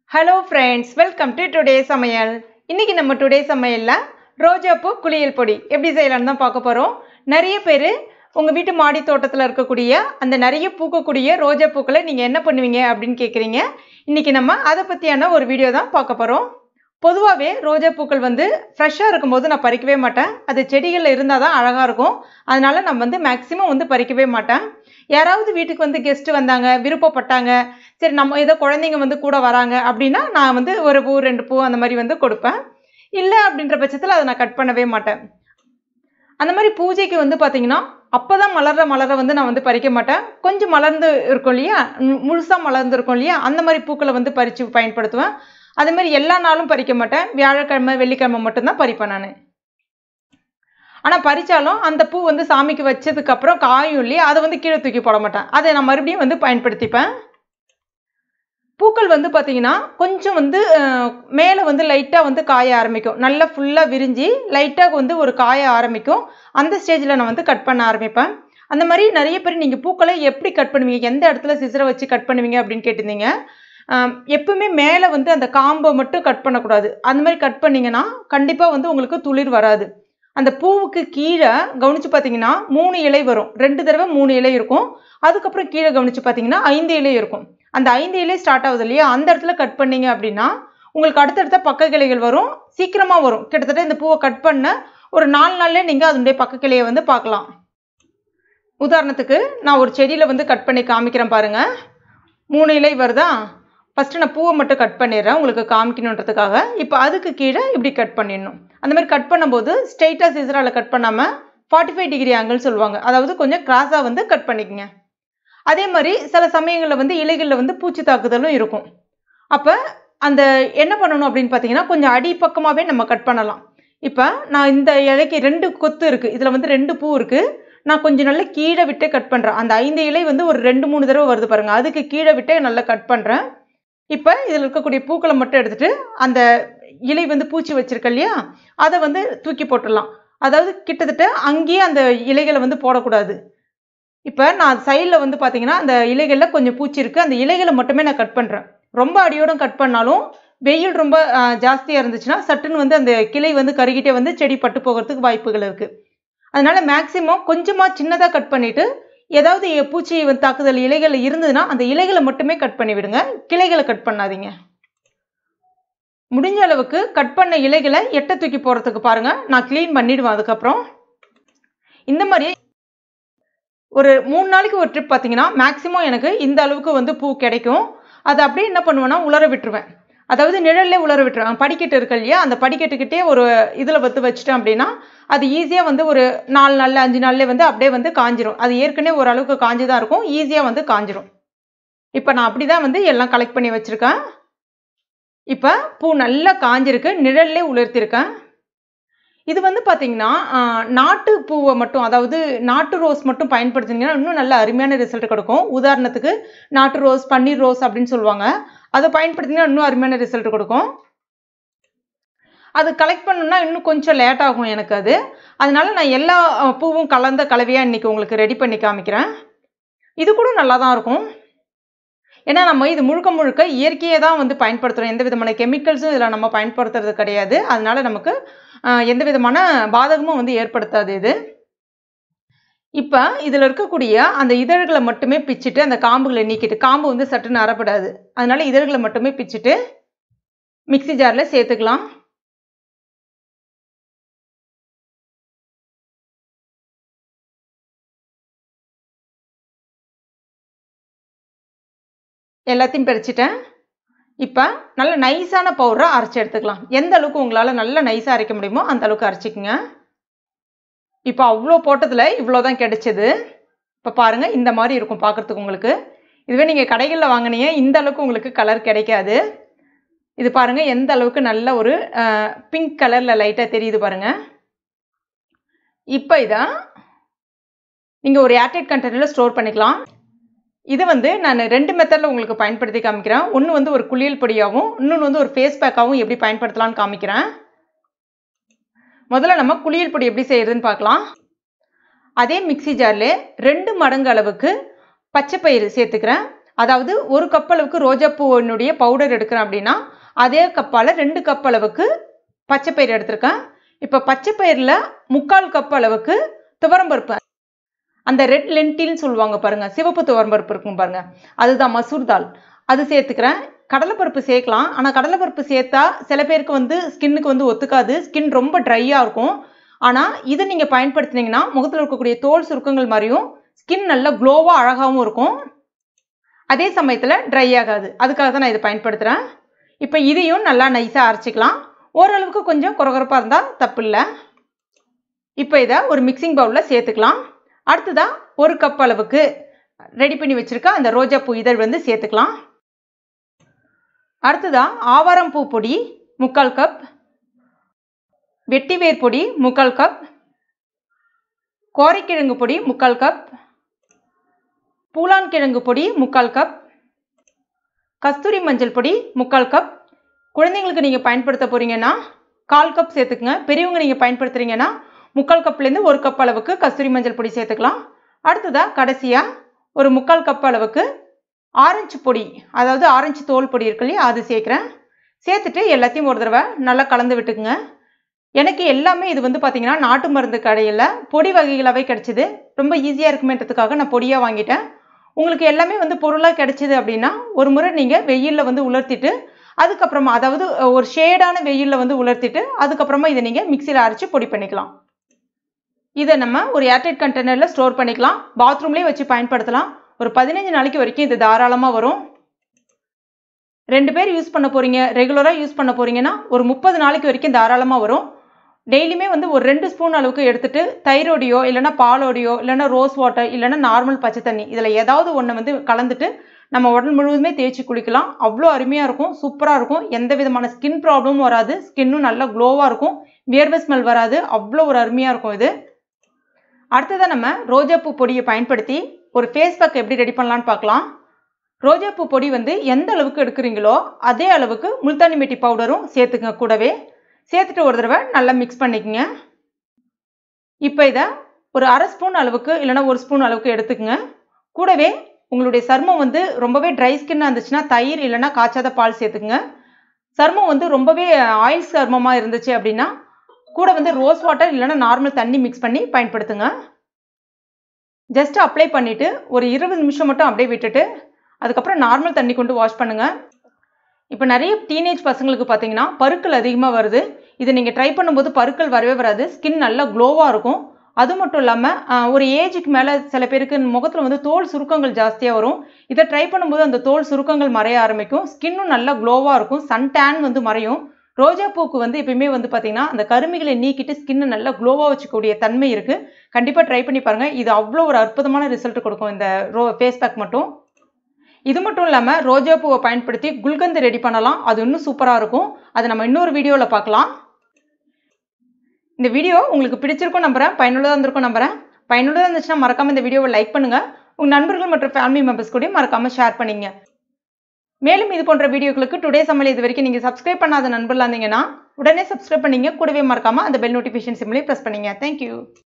hello friends welcome to today சமையல் இன்னைக்கு நம்ம டுடே சமையலில் ரோஜாப்பூ குளியல் பொடி எப்படி செய்யலாம்னு தான் பார்க்க போகிறோம் நிறைய பேர் உங்கள் வீட்டு மாடி தோட்டத்தில் இருக்கக்கூடிய அந்த நிறைய பூக்கக்கூடிய ரோஜா பூக்களை நீங்கள் என்ன பண்ணுவீங்க அப்படின்னு கேட்குறீங்க இன்னைக்கு நம்ம அதை பற்றியான ஒரு வீடியோ தான் பார்க்க போகிறோம் பொதுவாகவே ரோஜா பூக்கள் வந்து ஃப்ரெஷ்ஷாக இருக்கும்போது நான் பறிக்கவே மாட்டேன் அது செடிகளில் இருந்தால் தான் அழகாக இருக்கும் அதனால நான் வந்து மேக்ஸிமம் வந்து பறிக்கவே மாட்டேன் யாராவது வீட்டுக்கு வந்து கெஸ்ட்டு வந்தாங்க விருப்பப்பட்டாங்க சரி நம்ம ஏதோ குழந்தைங்க வந்து கூட வராங்க அப்படின்னா நான் வந்து ஒரு பூ ரெண்டு பூ அந்த மாதிரி வந்து கொடுப்பேன் இல்லை அப்படின்ற பட்சத்தில் அதை நான் கட் பண்ணவே மாட்டேன் அந்த மாதிரி பூஜைக்கு வந்து பார்த்தீங்கன்னா அப்போ தான் மலர்ற மலரை வந்து நான் வந்து பறிக்க மாட்டேன் கொஞ்சம் மலர்ந்து இருக்கும் இல்லையா முழுசாக மலர்ந்து இருக்கும் இல்லையா அந்த மாதிரி பூக்களை வந்து பறித்து பயன்படுத்துவேன் அதே மாதிரி எல்லா நாளும் பறிக்க மாட்டேன் வியாழக்கிழமை வெள்ளிக்கிழமை மட்டும்தான் பறிப்பேன் நான் ஆனால் பறித்தாலும் அந்த பூ வந்து சாமிக்கு வச்சதுக்கப்புறம் காயும் இல்லையா அதை வந்து கீழே தூக்கி போட மாட்டேன் அதை நான் மறுபடியும் வந்து பயன்படுத்திப்பேன் பூக்கள் வந்து பார்த்தீங்கன்னா கொஞ்சம் வந்து மேலே வந்து லைட்டாக வந்து காய ஆரம்பிக்கும் நல்லா ஃபுல்லாக விரிஞ்சு லைட்டாக வந்து ஒரு காய ஆரம்பிக்கும் அந்த ஸ்டேஜில் நான் வந்து கட் பண்ண ஆரம்பிப்பேன் அந்த மாதிரி நிறைய பேர் நீங்கள் பூக்களை எப்படி கட் பண்ணுவீங்க எந்த இடத்துல சிசரை வச்சு கட் பண்ணுவீங்க அப்படின்னு கேட்டிருந்தீங்க எப்பவுமே மேலே வந்து அந்த காம்பை மட்டும் கட் பண்ணக்கூடாது அந்த மாதிரி கட் பண்ணிங்கன்னா கண்டிப்பாக வந்து உங்களுக்கு துளிர் வராது அந்த பூவுக்கு கீழே கவனித்து பார்த்தீங்கன்னா மூணு இலை வரும் ரெண்டு தடவை மூணு இலை இருக்கும் அதுக்கப்புறம் கீழே கவனித்து பார்த்தீங்கன்னா ஐந்து இலை இருக்கும் அந்த ஐந்து இலை ஸ்டார்ட் ஆகுது இல்லையா அந்த இடத்துல கட் பண்ணீங்க அப்படின்னா உங்களுக்கு அடுத்தடுத்த பக்க கிளைகள் வரும் சீக்கிரமாக வரும் கிட்டத்தட்ட இந்த பூவை கட் பண்ண ஒரு நாலு நாள்லேயே நீங்கள் அதனுடைய பக்க கிளையை வந்து பார்க்கலாம் உதாரணத்துக்கு நான் ஒரு செடியில் வந்து கட் பண்ணி காமிக்கிறேன் பாருங்கள் மூணு இலை வருதா ஃபஸ்ட்டு நான் பூவை மட்டும் கட் பண்ணிடுறேன் உங்களுக்கு காமிக்கணுன்றதுக்காக இப்போ அதுக்கு கீழே இப்படி கட் பண்ணிடணும் அந்த மாதிரி கட் பண்ணும்போது ஸ்ட்ரெயிட்டாக சிசரால் கட் பண்ணாமல் ஃபார்ட்டி ஃபைவ் டிகிரி ஆங்கிள் சொல்லுவாங்க அதாவது கொஞ்சம் கிராஸாக வந்து கட் பண்ணிக்கங்க அதே மாதிரி சில சமயங்களில் வந்து இலைகளில் வந்து பூச்சி தாக்குதலும் இருக்கும் அப்போ அந்த என்ன பண்ணணும் அப்படின்னு பார்த்தீங்கன்னா கொஞ்சம் அடிப்பக்கமாகவே நம்ம கட் பண்ணலாம் இப்போ நான் இந்த இலைக்கு ரெண்டு கொத்து இருக்குது இதில் வந்து ரெண்டு பூ இருக்குது நான் கொஞ்சம் நல்லா கீழே விட்டே கட் பண்ணுறேன் அந்த ஐந்து இலை வந்து ஒரு ரெண்டு மூணு தடவை வருது பாருங்கள் அதுக்கு கீழே விட்டே நல்லா கட் பண்ணுறேன் இப்போ இதில் இருக்கக்கூடிய பூக்களை மட்டும் எடுத்துகிட்டு அந்த இலை வந்து பூச்சி வச்சிருக்க இல்லையா அதை வந்து தூக்கி போட்டுடலாம் அதாவது கிட்டத்தட்ட அங்கேயே அந்த இலைகளை வந்து போடக்கூடாது இப்போ நான் சைடில் வந்து பார்த்தீங்கன்னா அந்த இலைகளில் கொஞ்சம் பூச்சி இருக்குது அந்த இலைகளை மட்டுமே நான் கட் பண்ணுறேன் ரொம்ப அடியோடும் கட் பண்ணாலும் வெயில் ரொம்ப ஜாஸ்தியாக இருந்துச்சுன்னா சட்டுன்னு வந்து அந்த கிளை வந்து கருகிட்டே வந்து செடி பட்டு போகிறதுக்கு வாய்ப்புகள் இருக்குது அதனால் மேக்ஸிமம் கொஞ்சமாக சின்னதாக கட் பண்ணிவிட்டு ஏதாவது பூச்சி வந்து தாக்குதல் இலைகள் இருந்ததுன்னா அந்த இலைகளை மட்டுமே கட் பண்ணி விடுங்க கிளைகளை கட் பண்ணாதீங்க முடிஞ்ச அளவுக்கு கட் பண்ண இலைகளை எட்ட தூக்கி போகிறதுக்கு பாருங்கள் நான் க்ளீன் பண்ணிவிடுவேன் அதுக்கப்புறம் இந்த மாதிரி ஒரு மூணு நாளைக்கு ஒரு ட்ரிப் பார்த்தீங்கன்னா மேக்ஸிமம் எனக்கு இந்த அளவுக்கு வந்து பூ கிடைக்கும் அதை அப்படியே என்ன பண்ணுவேன்னா உலர விட்டுருவேன் அதாவது நிழல்லே உலர விட்டுருவேன் படிக்கட்டு இருக்கு இல்லையா அந்த படிக்கட்டுக்கிட்டே ஒரு இதில் வந்து வச்சுட்டேன் அப்படின்னா அது ஈஸியாக வந்து ஒரு நாலு நாளில் அஞ்சு நாள்லேயே வந்து அப்படியே வந்து காஞ்சிரும் அது ஏற்கனவே ஓரளவுக்கு காஞ்சி தான் இருக்கும் ஈஸியாக வந்து காஞ்சிரும் இப்போ நான் அப்படி தான் வந்து எல்லாம் கலெக்ட் பண்ணி வச்சுருக்கேன் இப்போ பூ நல்லா காஞ்சிருக்கு நிழல்லே உலர்த்திருக்கேன் இது வந்து பார்த்தீங்கன்னா நாட்டு பூவை மட்டும் அதாவது நாட்டு ரோஸ் மட்டும் பயன்படுத்தினீங்கன்னா இன்னும் நல்ல அருமையான ரிசல்ட் கிடைக்கும் உதாரணத்துக்கு நாட்டு ரோஸ் பன்னீர் ரோஸ் அப்படின்னு சொல்லுவாங்க அதை பயன்படுத்தினா இன்னும் அருமையான ரிசல்ட் கொடுக்கும் அது கலெக்ட் பண்ணணும்னா இன்னும் கொஞ்சம் லேட் ஆகும் எனக்கு அது அதனால நான் எல்லா பூவும் கலந்த கலவையாக இன்றைக்கி உங்களுக்கு ரெடி பண்ணி காமிக்கிறேன் இது கூட நல்லா தான் இருக்கும் ஏன்னா நம்ம இது முழுக்க முழுக்க இயற்கையை தான் வந்து பயன்படுத்துகிறோம் எந்த விதமான கெமிக்கல்ஸும் இதில் நம்ம பயன்படுத்துறது கிடையாது அதனால நமக்கு எந்த விதமான பாதகமும் வந்து ஏற்படுத்தாது இது இப்போ இதில் இருக்கக்கூடிய அந்த இதழ்களை மட்டுமே பிச்சுட்டு அந்த காம்புகளை நீக்கிட்டு காம்பு வந்து சட்டுன்னு அறப்படாது அதனால இதழ்களை மட்டுமே பிச்சுட்டு மிக்சி ஜாரில் சேர்த்துக்கலாம் எல்லாத்தையும் பிரிச்சுட்டேன் இப்போ நல்ல நைஸான பவுடரை அரைச்சி எடுத்துக்கலாம் எந்த அளவுக்கு உங்களால் நல்ல நைஸாக அரைக்க முடியுமோ அந்த அளவுக்கு அரைச்சிக்கங்க இப்போ அவ்வளோ போட்டதில் இவ்வளோ தான் கிடைச்சிது இப்போ பாருங்கள் இந்த மாதிரி இருக்கும் பார்க்குறதுக்கு உங்களுக்கு இதுவே நீங்கள் கடைகளில் வாங்கினீங்க இந்த அளவுக்கு உங்களுக்கு கலர் கிடைக்காது இது பாருங்கள் எந்த அளவுக்கு நல்ல ஒரு பிங்க் கலரில் லைட்டாக தெரியுது பாருங்கள் இப்போ இதை நீங்கள் ஒரு ஏர்டைட் கண்டெய்னரில் ஸ்டோர் பண்ணிக்கலாம் இது வந்து நான் ரெண்டு மெத்தடில் உங்களுக்கு பயன்படுத்தி காமிக்கிறேன் ஒன்று வந்து ஒரு குளியல் பொடியாகவும் இன்னொன்று வந்து ஒரு ஃபேஸ் பேக்காகவும் எப்படி பயன்படுத்தலாம்னு காமிக்கிறேன் முதல்ல நம்ம குளியல் பொடி எப்படி செய்யறதுன்னு பார்க்கலாம் அதே மிக்சி ஜாரில் ரெண்டு மடங்கு அளவுக்கு பச்சை பயிறு சேர்த்துக்கிறேன் அதாவது ஒரு கப் அளவுக்கு ரோஜாப்பூவினுடைய பவுடர் எடுக்கிறேன் அப்படின்னா அதே கப்பால் ரெண்டு கப் அளவுக்கு பச்சைப்பயிறு எடுத்திருக்கேன் இப்போ பச்சைப்பயிரில் முக்கால் கப் அளவுக்கு துவரம்பருப்பு அந்த ரெட் லென்டில்னு சொல்லுவாங்க பாருங்கள் சிவப்பு துவரம்பருப்பு இருக்கும் பாருங்கள் அதுதான் மசூர் தால் அது சேர்த்துக்கிறேன் கடலைப்பருப்பு சேர்க்கலாம் ஆனால் கடலைப்பருப்பு சேர்த்தா சில பேருக்கு வந்து ஸ்கின்னுக்கு வந்து ஒத்துக்காது ஸ்கின் ரொம்ப ட்ரையாக இருக்கும் ஆனால் இதை நீங்கள் பயன்படுத்தினீங்கன்னா முகத்தில் இருக்கக்கூடிய தோல் சுருக்கங்கள் மாதிரியும் ஸ்கின் நல்லா க்ளோவாக அழகாகவும் இருக்கும் அதே சமயத்தில் ட்ரை ஆகாது அதுக்காக தான் நான் இதை பயன்படுத்துகிறேன் இப்போ இதையும் நல்லா நைஸாக அரைச்சிக்கலாம் ஓரளவுக்கு கொஞ்சம் குறகுறப்பாக இருந்தால் தப்பு இல்லை இப்போ இதை ஒரு மிக்சிங் பவுலில் சேர்த்துக்கலாம் அடுத்ததாக ஒரு கப் அளவுக்கு ரெடி பண்ணி வச்சுருக்க அந்த ரோஜா பூ இதழ் வந்து சேர்த்துக்கலாம் அடுத்ததாக ஆவாரம் பூ பொடி முக்கால் கப் வெட்டிவேர் பொடி முக்கால் கப் கோரைக்கிழங்கு பொடி முக்கால் கப் பூலான் கிழங்கு பொடி முக்கால் கப் கஸ்தூரி மஞ்சள் பொடி முக்கால் கப் குழந்தைங்களுக்கு நீங்கள் பயன்படுத்த போகிறீங்கன்னா கால் கப் சேர்த்துக்குங்க பெரியவங்க நீங்கள் பயன்படுத்துகிறீங்கன்னா முக்கால் கப்லேருந்து ஒரு கப் அளவுக்கு கஸ்தூரி மஞ்சள் பொடி சேர்த்துக்கலாம் அடுத்ததாக கடைசியாக ஒரு முக்கால் கப் அளவுக்கு ஆரஞ்சு பொடி அதாவது ஆரஞ்சு தோல் பொடி இருக்கு இல்லையா அது சேர்க்குறேன் சேர்த்துட்டு எல்லாத்தையும் ஒரு தடவை நல்லா கலந்து விட்டுக்குங்க எனக்கு எல்லாமே இது வந்து பார்த்திங்கன்னா நாட்டு மருந்து கடையில் பொடி வகைகளாகவே கிடச்சிது ரொம்ப ஈஸியாக இருக்குமேன்றதுக்காக நான் பொடியாக வாங்கிட்டேன் உங்களுக்கு எல்லாமே வந்து பொருளாக கிடச்சிது அப்படின்னா ஒரு முறை நீங்கள் வெயிலில் வந்து உலர்த்திட்டு அதுக்கப்புறமா அதாவது ஒரு ஷேடான வெயிலில் வந்து உலர்த்திட்டு அதுக்கப்புறமா இதை நீங்கள் மிக்சியில் அரைச்சி பொடி பண்ணிக்கலாம் இதை நம்ம ஒரு ஏர்டைட் கண்டெய்னரில் ஸ்டோர் பண்ணிக்கலாம் பாத்ரூம்லேயே வச்சு பயன்படுத்தலாம் ஒரு பதினஞ்சு நாளைக்கு வரைக்கும் இது தாராளமாக வரும் ரெண்டு பேர் யூஸ் பண்ண போகிறீங்க ரெகுலராக யூஸ் பண்ண போகிறீங்கன்னா ஒரு முப்பது நாளைக்கு வரைக்கும் தாராளமாக வரும் டெய்லியுமே வந்து ஒரு ரெண்டு ஸ்பூன் அளவுக்கு எடுத்துட்டு தயிரோடையோ இல்லைனா பாலோடையோ இல்லைனா ரோஸ் வாட்டர் இல்லைனா நார்மல் பச்சை தண்ணி இதில் ஏதாவது ஒன்று வந்து கலந்துட்டு நம்ம உடல் முழுவதுமே தேய்ச்சி குளிக்கலாம் அவ்வளோ அருமையாக இருக்கும் சூப்பராக இருக்கும் எந்த விதமான ஸ்கின் ப்ராப்ளமும் வராது ஸ்கின்னும் நல்லா க்ளோவாக இருக்கும் வியர்வை ஸ்மெல் வராது அவ்வளோ ஒரு அருமையாக இருக்கும் இது அடுத்ததாக நம்ம ரோஜாப்பூ பொடியை பயன்படுத்தி ஒரு ஃபேஸ் பேக் எப்படி ரெடி பண்ணலான்னு பார்க்கலாம் ரோஜாப்பூ பொடி வந்து எந்த அளவுக்கு எடுக்கிறீங்களோ அதே அளவுக்கு முல்தானி மெட்டி பவுடரும் சேர்த்துங்க கூடவே சேர்த்துட்டு ஒரு தடவை நல்லா மிக்ஸ் பண்ணிக்கோங்க இப்போ இதை ஒரு அரை ஸ்பூன் அளவுக்கு இல்லைனா ஒரு ஸ்பூன் அளவுக்கு எடுத்துக்கங்க கூடவே உங்களுடைய சர்மம் வந்து ரொம்பவே ட்ரை ஸ்கின்னாக இருந்துச்சுன்னா தயிர் இல்லைனா காய்ச்சாத பால் சேர்த்துக்குங்க சர்மம் வந்து ரொம்பவே ஆயில் சர்மமாக இருந்துச்சு அப்படின்னா கூட வந்து ரோஸ் வாட்டர் இல்லைனா நார்மல் தண்ணி மிக்ஸ் பண்ணி பயன்படுத்துங்க ஜஸ்ட் அப்ளை பண்ணிவிட்டு ஒரு இருபது நிமிஷம் மட்டும் அப்படியே விட்டுட்டு அதுக்கப்புறம் நார்மல் தண்ணி கொண்டு வாஷ் பண்ணுங்கள் இப்போ நிறைய டீனேஜ் பசங்களுக்கு பார்த்தீங்கன்னா பருக்கள் அதிகமாக வருது இதை நீங்கள் ட்ரை பண்ணும்போது பருக்கள் வரவே வராது ஸ்கின் நல்லா க்ளோவாக இருக்கும் அது மட்டும் இல்லாமல் ஒரு ஏஜுக்கு மேலே சில பேருக்கு முகத்தில் வந்து தோல் சுருக்கங்கள் ஜாஸ்தியாக வரும் இதை ட்ரை பண்ணும்போது அந்த தோல் சுருக்கங்கள் மறைய ஆரம்பிக்கும் ஸ்கின்னும் நல்லா க்ளோவாக இருக்கும் சன் டேன் வந்து மறையும் ரோஜா பூக்கு வந்து எப்பயுமே வந்து பார்த்தீங்கன்னா அந்த கருமிகளை நீக்கிட்டு ஸ்கின்னை நல்லா க்ளோவாக வச்சுக்கூடிய தன்மை இருக்குது கண்டிப்பாக ட்ரை பண்ணி பாருங்கள் இது அவ்வளோ ஒரு அற்புதமான ரிசல்ட் கொடுக்கும் இந்த ரோ ஃபேஸ் பேக் மட்டும் இது மட்டும் இல்லாமல் ரோஜா பூவை பயன்படுத்தி குல்கந்து ரெடி பண்ணலாம் அது இன்னும் சூப்பராக இருக்கும் அதை நம்ம இன்னொரு வீடியோவில் பார்க்கலாம் இந்த வீடியோ உங்களுக்கு பிடிச்சிருக்கும் நம்புறேன் பயனுள்ளதாக இருந்திருக்கும் நம்புறேன் பயனுள்ளதாக இருந்துச்சுன்னா மறக்காமல் இந்த வீடியோவை லைக் பண்ணுங்கள் உங்கள் நண்பர்கள் மற்றும் ஃபேமிலி மெம்பர்ஸ் கூட மறக்காமல் ஷேர் பண்ணிங்க மேலும் இது போன்ற வீடியோக்களுக்கு டுடே சமையல் இது வரைக்கும் நீங்கள் சப்ஸ்கிரைப் பண்ணாத நண்பர்களாக இருந்தீங்கன்னா உடனே சப்ஸ்கிரைப் பண்ணிங்க கூடவே மறக்காமல் அந்த பெல் நோட்டிஃபிகேஷன் சிம்லேயே ப்ரெஸ் பண்ணிங்க தேங்க்யூ